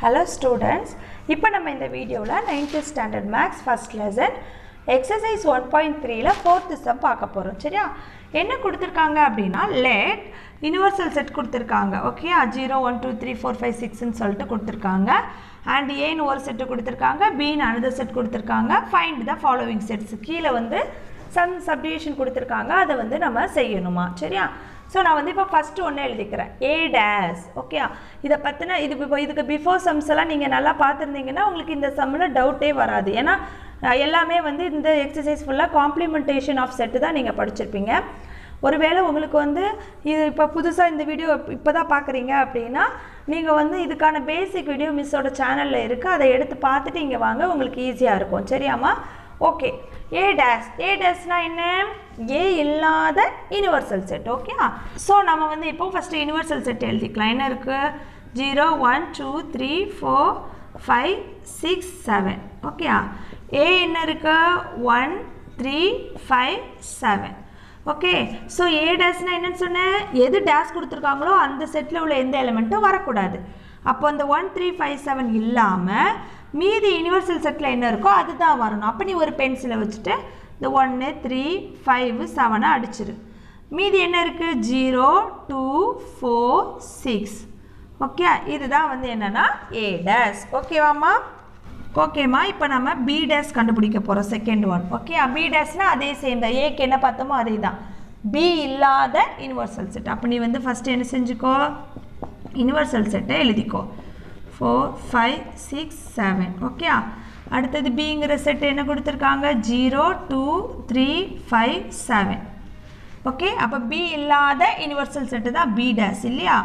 hello students இப்போ நம்ம இந்த வீடியோவில் ninth standard maths first lesson exercise one point த்ரீல ஃபோர்த்து சம் பார்க்க போகிறோம் சரியா என்ன கொடுத்துருக்காங்க அப்படின்னா லெட் யூனிவர்சல் செட் கொடுத்துருக்காங்க okay zero one two three four five சிக்ஸ்ன்னு சொல்லிட்டு கொடுத்துருக்காங்க அண்ட் ஏன்னு ஒரு செட்டு கொடுத்துருக்காங்க பின்னு அனதர் செட் கொடுத்துருக்காங்க ஃபைண்ட் த ஃபாலோவிங் செட்ஸ் கீழே வந்து சம் சப்டிவிஷன் கொடுத்துருக்காங்க அதை வந்து நம்ம செய்யணுமா சரியா ஸோ நான் வந்து இப்போ ஃபஸ்ட்டு ஒன்று எழுதிக்கிறேன் ஏ டேஸ் ஓகே இதை பற்றின இது இப்போ இதுக்கு பிஃபோர் சம்ஸ் எல்லாம் நீங்கள் நல்லா பார்த்துருந்தீங்கன்னா உங்களுக்கு இந்த சம்மில் டவுட்டே வராது ஏன்னா அஹ், எல்லாமே வந்து இந்த எக்ஸசைஸ் ஃபுல்லாக காம்ப்ளிமெண்டேஷன் ஆஃப் செட்டு தான் நீங்கள் படிச்சிருப்பீங்க ஒருவேளை உங்களுக்கு வந்து இது இப்போ புதுசாக இந்த வீடியோ இப்போ தான் பார்க்குறீங்க அப்படின்னா நீங்கள் வந்து இதுக்கான பேசிக் வீடியோ மிஸ்ஸோட சேனலில் இருக்குது அதை எடுத்து பார்த்துட்டு இங்கே வாங்க உங்களுக்கு ஈஸியாக இருக்கும் சரியாம்மா ஓகே ஏ டேஸ் ஏ டேஸ்னா என்ன ஏ இல்லாத யூனிவர்சல் செட் ஓகே ஸோ நம்ம வந்து இப்போ ஃபஸ்ட்டு யூனிவர்சல் செட் எழுதிக்கலாம் என்ன இருக்குது zero one two three four five six seven okay A என்ன இருக்கு one three five seven okay so A டேஸ்னால் என்னன்னு சொன்னேன் எது டேஸ் கொடுத்துருக்காங்களோ அந்த செட்டில் உள்ள எந்த எலிமெண்ட்டும் வரக்கூடாது அப்போ அந்த ஒன் த்ரீ ஃபைவ் செவன் இல்லாமல் மீதி யூனிவர்சல் செட்டில் என்ன இருக்கோ அதுதான் வரணும் அப்போ நீ ஒரு பென்சிலை வச்சுட்டு இந்த ஒன்று த்ரீ ஃபைவ் செவனை அடிச்சிரு மீதி என்ன இருக்குது zero two four six okay இதுதான் வந்து என்னென்னா ஏ டேஸ் ஓகேவாம்மா ஓகேம்மா இப்போ நம்ம பி டேஸ் கண்டுபிடிக்க போகிறோம் செகண்ட் ஒன் ஓகே பி டேஸ்னால் அதே சேம் தான் ஏக்கு என்ன பார்த்தோமோ அதே தான் பி இல்லாத யூனிவர்சல் செட் அப்போ நீ வந்து ஃபஸ்ட்டு என்ன செஞ்சுக்கோ யூனிவர்சல் செட்டை எழுதிக்கோ four five six seven okay அடுத்தது பிங்கிற செட் என்ன கொடுத்துருக்காங்க zero two three five seven okay அப்போ பி இல்லாத யூனிவர்சல் செட்டு தான் பி டேஸ் இல்லையா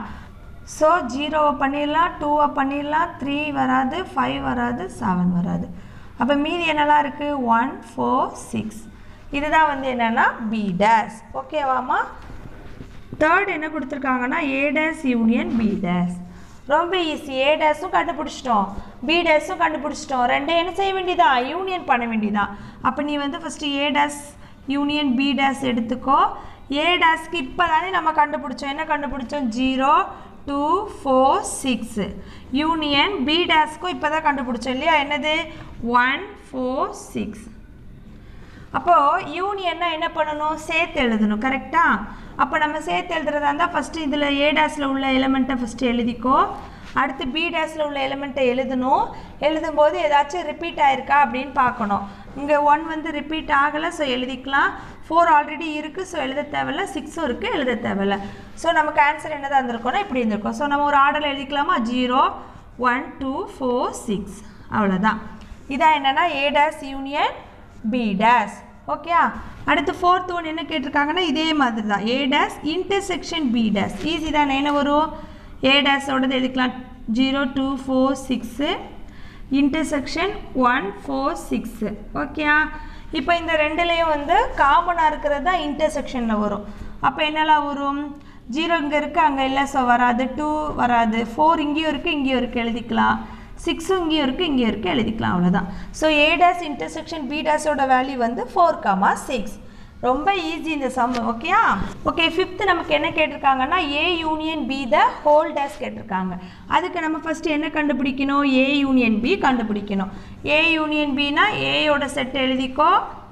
ஸோ ஜீரோவை பண்ணிடலாம் டூவை பண்ணிடலாம் த்ரீ வராது ஃபைவ் வராது செவன் வராது அப்போ மீதி என்னெல்லாம் இருக்குது ஒன் ஃபோர் சிக்ஸ் இதுதான் வந்து என்னென்னா பி டேஸ் ஓகேவாம்மா தேர்ட் என்ன கொடுத்துருக்காங்கன்னா A dash union B dash ரொம்ப ஈஸி ஏ டேஸும் கண்டுபிடிச்சிட்டோம் பி டேஸும் கண்டுபிடிச்சிட்டோம் ரெண்டும் என்ன செய்ய வேண்டியதா யூனியன் பண்ண வேண்டியதா அப்போ நீ வந்து first A dash union B dash எடுத்துக்கோ ஏ டேஸ்க்கு இப்போ தானே நம்ம கண்டுபிடிச்சோம் என்ன கண்டுபிடிச்சோம் zero two four six union B டேஸ்க்கும் இப்போ தான் கண்டுபிடிச்சோம் இல்லையா என்னது ஒன் ஃபோர் சிக்ஸ் அப்போது யூனியன்னா என்ன பண்ணணும் சேர்த்து எழுதணும் கரெக்டாக அப்போ நம்ம சேர்த்து எழுதுறதா இருந்தால் ஃபஸ்ட்டு இதில் ஏ டேஸில் உள்ள எலிமெண்ட்டை ஃபஸ்ட்டு எழுதிக்கோ அடுத்து பி டேஸில் உள்ள எலிமெண்ட்டை எழுதணும் எழுதும்போது ஏதாச்சும் ரிப்பீட் ஆயிருக்கா அப்படின்னு பார்க்கணும் இங்கே ஒன் வந்து ரிப்பீட் ஆகலை ஸோ எழுதிக்கலாம் ஃபோர் ஆல்ரெடி இருக்குது ஸோ எழுத தேவையில்ல சிக்ஸும் இருக்குது எழுத தேவையில்ல ஸோ நமக்கு ஆன்சர் என்னதான் இருந்திருக்கோன்னா இப்படி இருந்திருக்கும் ஸோ நம்ம ஒரு ஆர்டரில் எழுதிக்கலாமா zero one two four six அவ்வளோதான் இதான் என்னென்னா A dash union B dash okay அடுத்து ஃபோர்த் ஒன் என்ன கேட்டிருக்காங்கன்னா இதே மாதிரி தான் A dash intersection B dash easy தான் என்ன வரும் ஏ டேஸோடது எழுதிக்கலாம் zero two four six intersection one four six okay இப்போ இந்த ரெண்டுலேயும் வந்து காமனாக இருக்கிறது தான் இன்டர்செக்ஷனில் வரும் அப்போ என்னெல்லாம் வரும் ஜீரோ இங்கே இருக்குது அங்கே இல்லை ஸோ வராது டூ வராது ஃபோர் இங்கேயும் இருக்குது இங்கேயும் இருக்குது எழுதிக்கலாம் சிக்ஸும் இங்கேயும் இருக்குது இங்கேயும் இருக்குது எழுதிக்கலாம் அவ்வளோதான் so A dash intersection B டேஸோட வேல்யூ வந்து ஃபோர் காமா சிக்ஸ் ரொம்ப ஈஸி இந்த சம் ஓகேயா ஓகே ஃபிஃப்த்து நமக்கு என்ன கேட்டிருக்காங்கன்னா A union B the whole dash கேட்டிருக்காங்க அதுக்கு நம்ம ஃபஸ்ட்டு என்ன கண்டுபிடிக்கணும் ஏ யூனியன் பி கண்டுபிடிக்கணும் ஏ யூனியன் பினா ஏயோட செட் எழுதிக்கோ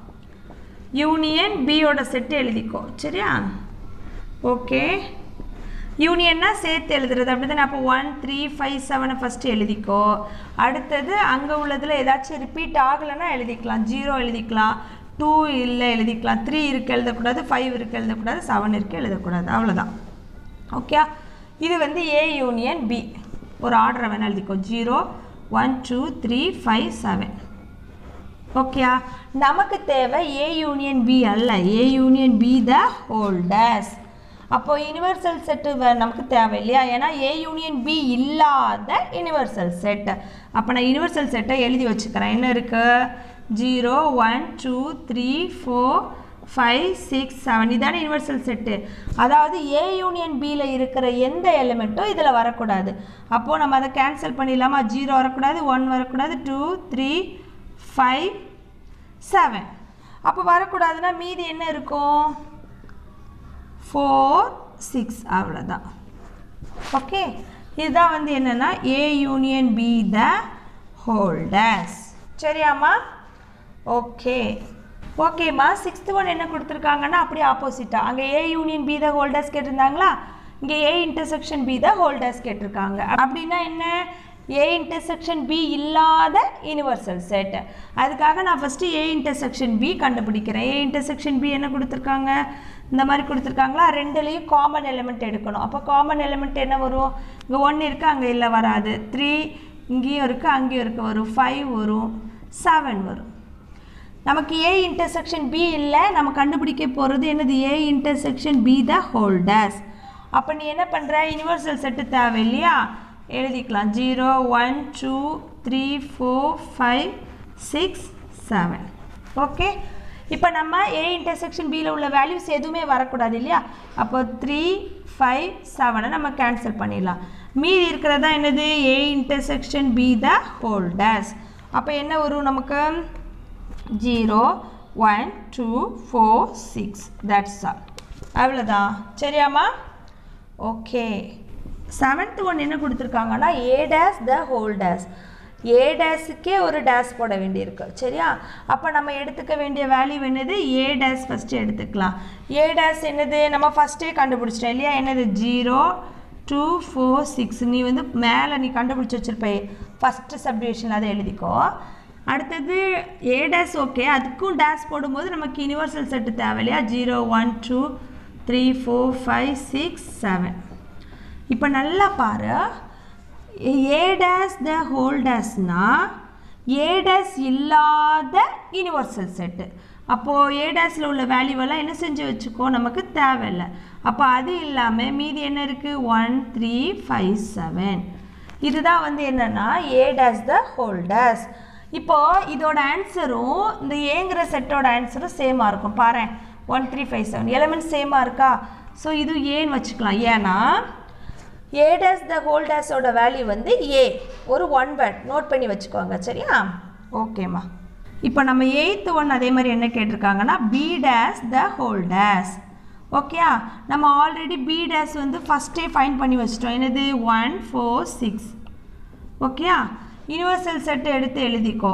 யூனியன் பியோட செட் எழுதிக்கோ சரியா ஓகே யூனியன்னா சேர்த்து எழுதுறது அப்படி தானே அப்போ ஒன் த்ரீ ஃபைவ் செவனை ஃபஸ்ட்டு எழுதிக்கோ அடுத்தது அங்கே உள்ளதில் ஏதாச்சும் ரிப்பீட் ஆகலைன்னா எழுதிக்கலாம் ஜீரோ எழுதிக்கலாம் டூ இல்லை எழுதிக்கலாம் த்ரீ இருக்கு எழுதக்கூடாது ஃபைவ் இருக்கு எழுதக்கூடாது செவன் இருக்கு எழுதக்கூடாது அவ்வளோதான் ஓகே இது வந்து ஏ யூனியன் பி ஒரு ஆர்டரை வேணால் எழுதிக்கோ zero one two three five seven ஓகேயா நமக்கு தேவை ஏ யூனியன் பி அல்ல A union B the whole dash அப்போ யூனிவர்சல் செட்டு நமக்கு தேவை இல்லையா ஏன்னா ஏ யூனியன் பி இல்லாத யூனிவர்சல் செட் அப்போ நான் யூனிவர்சல் செட்டை எழுதி வச்சுக்கிறேன் என்ன இருக்கு zero one two three four five six seven இதான யூனிவர்சல் செட்டு அதாவது ஏ யூனியன் பியில் இருக்கிற எந்த எலிமெண்ட்டும் இதில் வரக்கூடாது அப்போது நம்ம அதை கேன்சல் பண்ணிடலாமா ஜீரோ வரக்கூடாது ஒன் வரக்கூடாது டூ த்ரீ ஃபைவ் செவன் அப்போ வரக்கூடாதுன்னா மீதி என்ன இருக்கும் ஃபோர் சிக்ஸ் அவ்வளோதான் ஓகே இதுதான் வந்து என்னென்னா A union B the whole dash சரியாம்மா ஓகே ஓகேம்மா சிக்ஸ்த் ஒன் என்ன கொடுத்துருக்காங்கன்னா அப்படியே ஆப்போசிட்டாக அங்கே A union B the whole dash கேட்டிருந்தாங்களா இங்கே A intersection B the whole dash கேட்டிருக்காங்க அப்படின்னா என்ன ஏ இன்டர்செக்ஷன் பி இல்லாத யூனிவர்சல் செட் அதுக்காக நான் ஃபஸ்ட்டு ஏ இன்டர்செக்ஷன் பி கண்டுபிடிக்கிறேன் ஏ இன்டர்செக்ஷன் பி என்ன கொடுத்துருக்காங்க இந்த மாதிரி கொடுத்துருக்காங்களா ரெண்டுலேயும் காமன் எலிமெண்ட் எடுக்கணும் அப்போ காமன் எலிமெண்ட் என்ன வரும் இங்கே ஒன்று இருக்குது அங்கே இல்லை வராது த்ரீ இங்கேயும் இருக்குது அங்கேயும் இருக்குது வரும் ஃபைவ் வரும் செவன் வரும் நமக்கு ஏ இன்டர்செக்ஷன் பி இல்லை நம்ம கண்டுபிடிக்க போகிறது என்னது A intersection B the whole dash அப்போ நீ என்ன பண்ணுற யூனிவர்சல் செட்டு தேவை இல்லையா எழுதிக்கலாம் zero one two three four five six seven okay இப்போ நம்ம ஏ இன்டர்செக்ஷன் பியில் உள்ள வேல்யூஸ் எதுவுமே வரக்கூடாது இல்லையா அப்போ த்ரீ ஃபைவ் செவனை நம்ம கேன்சல் பண்ணிடலாம் மீதி இருக்கிறதா என்னது A intersection B the whole dash அப்போ என்ன வரும் நமக்கு zero one two four six that's all அவ்வளோதான் சரியாம்மா ஓகே செவன்த் ஒன் என்ன கொடுத்துருக்காங்கன்னா A dash the whole dash A டேஸுக்கே ஒரு டேஸ் போட வேண்டியிருக்கு சரியா அப்போ நம்ம எடுத்துக்க வேண்டிய வேல்யூ என்னது ஏ டேஸ் ஃபஸ்ட்டு எடுத்துக்கலாம் ஏ டேஸ் என்னது நம்ம ஃபஸ்ட்டே கண்டுபிடிச்சிட்டோம் இல்லையா என்னது ஜீரோ டூ ஃபோர் சிக்ஸ் நீ வந்து மேலே நீ கண்டுபிடிச்சி வச்சுருப்ப ஃபஸ்ட்டு சப்டிவிஷனில் அதை எழுதிக்கோ அடுத்தது ஏ டேஸ் ஓகே அதுக்கும் டேஸ் போடும்போது நமக்கு யூனிவர்சல் செட்டு தேவை இல்லையா zero one two three four five six seven இப்போ நல்லா பாரு ஏ டேஸ் த ஹோல் டேஸ்னா ஏ டேஸ் இல்லாத யூனிவர்சல் செட்டு அப்போது ஏ டேஸில் உள்ள வேல்யூவெல்லாம் என்ன செஞ்சு வச்சுக்கோ நமக்கு தேவையில்லை அப்போ அது இல்லாமல் மீதி என்ன இருக்குது ஒன் த்ரீ ஃபைவ் செவன் இதுதான் வந்து என்னென்னா A dash the whole dash இப்போது இதோட ஆன்சரும் இந்த ஏங்கிற செட்டோட ஆன்சரும் சேமாக இருக்கும் பாரு one three five seven element சேமாக இருக்கா ஸோ இது ஏன்னு வச்சுக்கலாம் ஏன்னா ஏ டேஸ் த ஹோல் டேஸோட வேல்யூ வந்து ஏ ஒரு ஒன் வேர்ட் நோட் பண்ணி வச்சுக்கோங்க சரியா ஓகேம்மா இப்போ நம்ம எயித்து ஒன் அதே மாதிரி என்ன கேட்டிருக்காங்கன்னா B dash the whole dash ஓகேயா நம்ம ஆல்ரெடி பி டேஸ் வந்து ஃபஸ்ட்டே ஃபைன் பண்ணி வச்சிட்டோம் என்னது ஒன் ஃபோர் சிக்ஸ் ஓகேயா யூனிவர்சல் செட்டு எடுத்து எழுதிக்கோ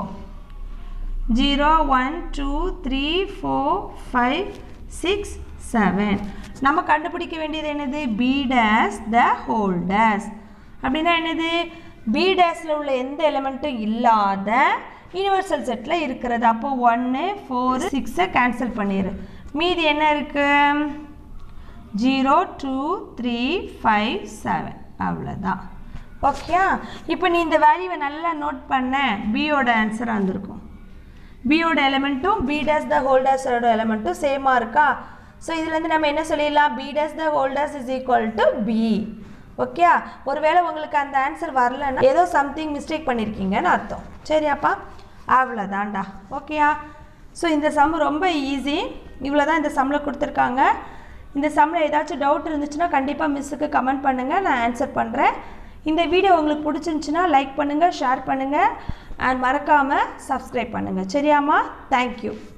zero one two three four five six seven நம்ம கண்டுபிடிக்க வேண்டியது என்னது B dash the whole dash அப்படின்னா என்னது பி டேஸில் உள்ள எந்த எலிமெண்ட்டும் இல்லாத யூனிவர்சல் செட்டில் இருக்கிறது அப்போ ஒன்று ஃபோர் சிக்ஸை கேன்சல் பண்ணிடு மீதி என்ன இருக்குது zero two three five seven அவ்வளோதான் ஓகேயா இப்போ நீ இந்த வேல்யூவை நல்லா நோட் பண்ண பியோட ஆன்சர் வந்திருக்கும் பியோட எலிமெண்ட்டும் பி டேஸ் த ஹோல்டர்ஸோட எலிமெண்ட்டும் சேமாக இருக்கா ஸோ இதுலேருந்து நம்ம என்ன சொல்லிடலாம் B dash the whole dash is equal to B okay ஒருவேளை உங்களுக்கு அந்த ஆன்சர் வரலன்னா ஏதோ சம்திங் மிஸ்டேக் பண்ணியிருக்கீங்கன்னு அர்த்தம் சரியாப்பா அவ்வளோதான்டா ஓகேயா ஸோ இந்த சம் ரொம்ப ஈஸி இவ்வளோ தான் இந்த சம்மில் கொடுத்துருக்காங்க இந்த சம்மில் ஏதாச்சும் டவுட் இருந்துச்சுன்னா கண்டிப்பாக மிஸ்ஸுக்கு கமெண்ட் பண்ணுங்கள் நான் ஆன்சர் பண்ணுறேன் இந்த வீடியோ உங்களுக்கு பிடிச்சிருந்துச்சுன்னா லைக் பண்ணுங்கள் ஷேர் பண்ணுங்கள் அண்ட் மறக்காமல் சப்ஸ்கிரைப் பண்ணுங்கள் சரியாம்மா தேங்க்யூ